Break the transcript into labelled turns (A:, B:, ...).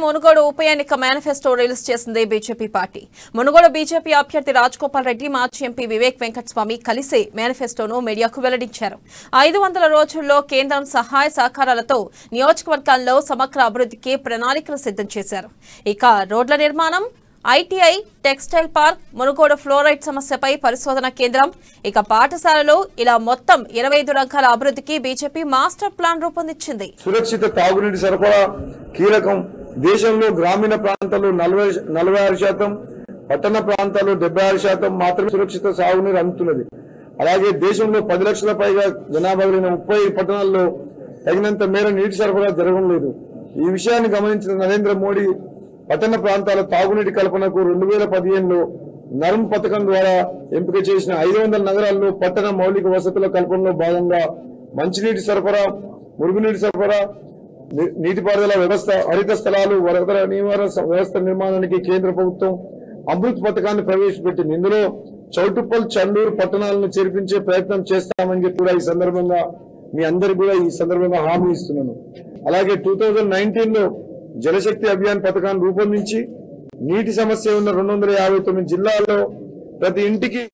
A: మునుగోడు ఉప ఎన్నిక manifesto release చేసింది బీజేపీ పార్టీ మునుగోడు బీజేపీ అభ్యర్థి రాజ్గోపాల్ రెడ్డి మాజీ ఎంపీ వివేక్ వెంకటస్వామి కలిసి మేనిఫెస్టోను మీడియాకు వెల్లడించారు ఐదు వందల రోజుల్లో కేంద్రం సహాయ సహకారాలతో నియోజకవర్గాల్లో సమగ్ర అభివృద్ధికి ప్రణాళికలు సిద్ధం చేశారు ఇక రోడ్ల నిర్మాణం ITI textile park Munugode fluoride సమస్యపై పరిశోధన కేంద్రం ఇక పాఠశాలలు ఇలా మొత్తం ఇరవై ఐదు రంగాల అభివృద్ధికి బీజేపీ మాస్టర్ ప్లాన్ రూపొందించింది
B: సురక్షిత తాగునీటి సరఫరా కీలకం దేశంలో గ్రామీణ ప్రాంతాలు నలభై నలభై ఆరు శాతం పట్టణ ప్రాంతాలు డెబ్బై ఆరు శాతం మాత్రమే సురక్షిత సాగునీరు అందుతున్నది అలాగే దేశంలో పది లక్షల పైగా జనాభా కలిగిన ముప్పై పట్టణాల్లో తగినంత మేర నీటి సరఫరా జరగడం లేదు ఈ విషయాన్ని గమనించిన నరేంద్ర మోడీ పట్టణ ప్రాంతాల తాగునీటి కల్పనకు రెండు వేల పదిహేనులో నరం పథకం ద్వారా ఎంపిక చేసిన ఐదు వందల నగరాల్లో పట్టణ మౌలిక వసతుల కల్పనలో భాగంగా మంచినీటి సరఫరా మురుగునీటి సరఫరా ని- నీటిపారుదల వ్యవస్థ హరిత స్థలాలు వరద నివారణ స- వ్యవస్థ నిర్మాణానికి కేంద్ర ప్రభుత్వం అమృత్ పథకాన్ని ప్రవేశపెట్టింది ఇందులో చౌటుప్పల్ చండూరు పట్టణాలను చేర్పించే ప్రయత్నం చేస్తామని చెప్పి కూడా ఈ సందర్భంగా మీ అందరికి కూడా ఈ సందర్భంగా హామీ ఇస్తున్నాను అలాగే టూ థౌజండ్ నైన్టీన్ లో జలశక్తి అభియాన్ పథకాన్ని రూపొందించి నీటి సమస్య ఉన్న రెండు వందల యాభై తొమ్మిది జిల్లాల్లో ప్రతి ఇంటికి